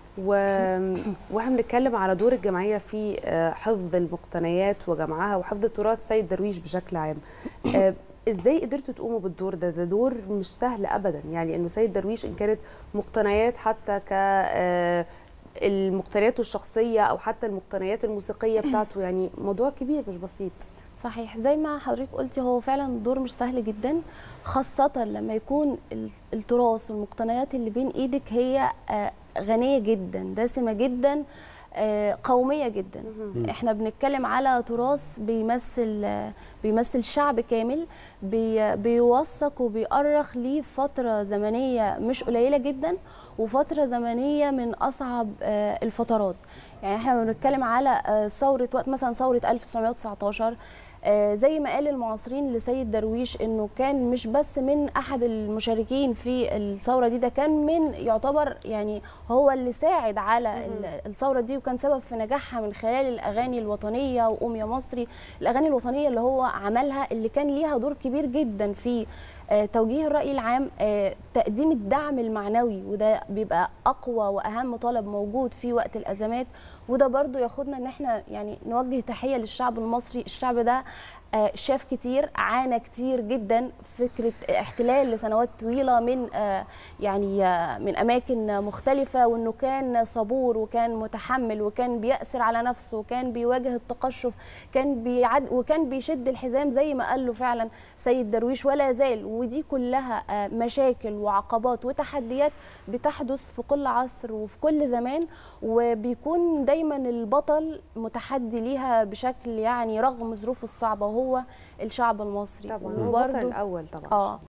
و... واحنا بنتكلم على دور الجمعيه في آه، حفظ المقتنيات وجمعها وحفظ تراث سيد درويش بشكل عام آه، ازاي قدرتوا تقوموا بالدور ده ده دور مش سهل ابدا يعني انه سيد درويش ان كانت مقتنيات حتى ك آه، المقتنيات الشخصيه او حتى المقتنيات الموسيقيه بتاعته يعني موضوع كبير مش بسيط صحيح زي ما حضرتك قلتي هو فعلا دور مش سهل جدا خاصة لما يكون ال- التراث والمقتنيات اللي بين ايدك هي آه، غنية جدا دسمة جدا آه، قومية جدا احنا بنتكلم على تراث بيمثل آه، بيمثل شعب كامل بي بيوثق وبيؤرخ ليه فترة زمنية مش قليلة جدا وفترة زمنية من أصعب آه، الفترات يعني احنا بنتكلم على آه، ثورة وقت مثلا ثورة 1919 آه، زي ما قال المعاصرين لسيد درويش انه كان مش بس من احد المشاركين في الثوره دي ده كان من يعتبر يعني هو اللي ساعد على ال- الثوره دي وكان سبب في نجاحها من خلال الاغاني الوطنيه وقوم يا مصري الاغاني الوطنيه اللي هو عملها اللي كان ليها دور كبير جدا في آه، توجيه الراي العام آه، تقديم الدعم المعنوي وده بيبقى اقوى واهم طلب موجود في وقت الازمات وده برضو ياخدنا ان احنا يعني نوجه تحيه للشعب المصري الشعب ده آه، شاف كتير عانى كتير جدا فكره احتلال لسنوات طويله من آه، يعني آه، من اماكن مختلفه وانه كان صبور وكان متحمل وكان بيأسر على نفسه وكان بيواجه التقشف كان بيعد وكان بيشد الحزام زي ما قال له فعلا سيد درويش ولا زال ودي كلها آه، مشاكل وعقبات وتحديات بتحدث في كل عصر وفي كل زمان وبيكون دايما البطل متحدي ليها بشكل يعني رغم ظروفه الصعبه وهو الشعب المصري طبعا هو وبرضه- البطل الاول طبعا اه